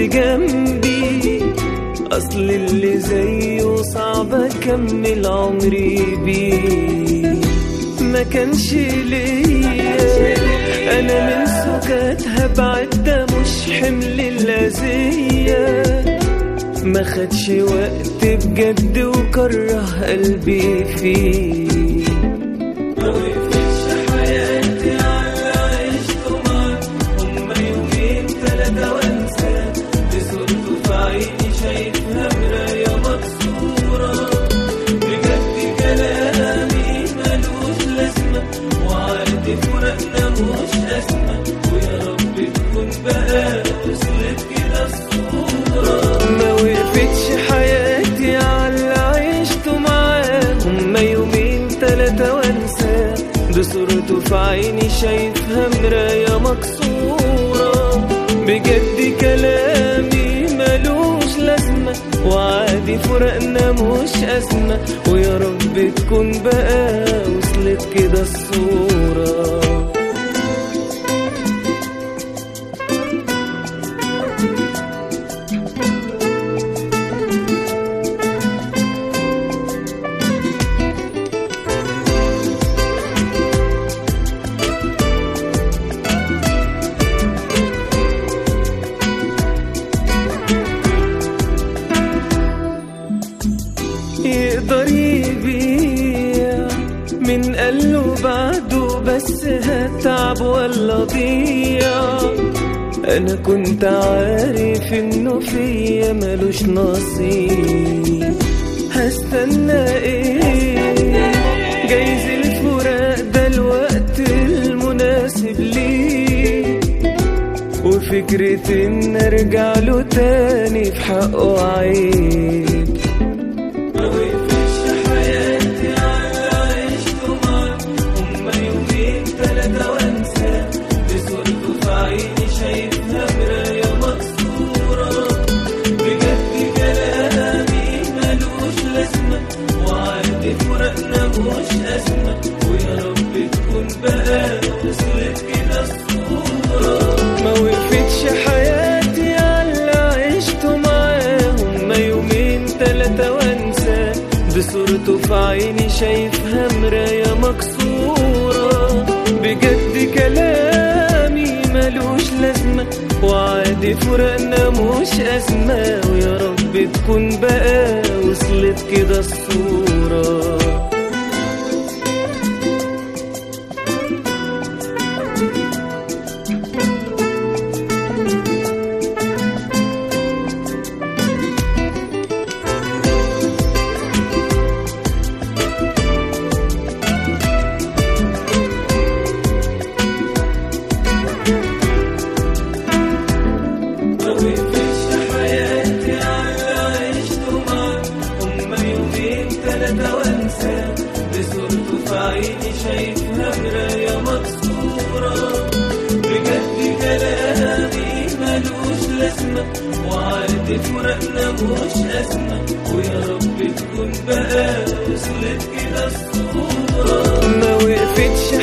جنبي اصل اللي زيه صعب اكمل عمري بيه ما كانش ليا انا من سكاتها بعد ده مش حمل الاذيه ما خدش وقت بجد وكره قلبي فيه ما وقفتش حياتي على عشته معاك هما يومين تلاتة وانساه بصورته في عيني شايفها مراية مكسورة بجد كلامي ملوش لازمة وعادي فراقنا مش أزمة ويا رب تكون بقى وصلت كده الصورة ما وقفتش حياتي على عشته معاه هما يومين تلاتة وانساه بصورته في عيني شايفها مراية مكسورة بجد كلامي ملوش لازمة وعادي فراقنا مش أزمة ويا رب تكون بقى وصلت كده الصورة يقدر يبيع من قاله بعده بس هتعب ولا ضيع انا كنت عارف انه فيا ملوش نصيب هستنى ايه جايز الفراق ده الوقت المناسب ليه وفكرة ان ارجع له تاني في حقه عيب ما وقفتش حياتي على عشته معاك هما يومين تلاتة وانساه بصورته في عيني شايفها مراية مكسورة بجد كلامي ملوش لازمة وعادي فراقنا مش أزمة ويا رب تكون بقى وصلت كده الصورة ما وقفتش حياتي على عشته معاه هما يومين تلاتة وانساه بصورته في عيني شايفها مراية مكسورة بجد كلامي ملوش لازمة وعادي فراقنا مش أزمة ويا رب تكون بقى وصلت كده الصورة ما وقفتش حياتي على عشته معاك هما يومين تلاتة وانساه بصورته في عيني شايفها مراية مكسورة بجد كلامي ملوش لازمة وعادي فراقنا مش أزمة ويا رب تكون بقى وصلت كده الصورة ما وقفتش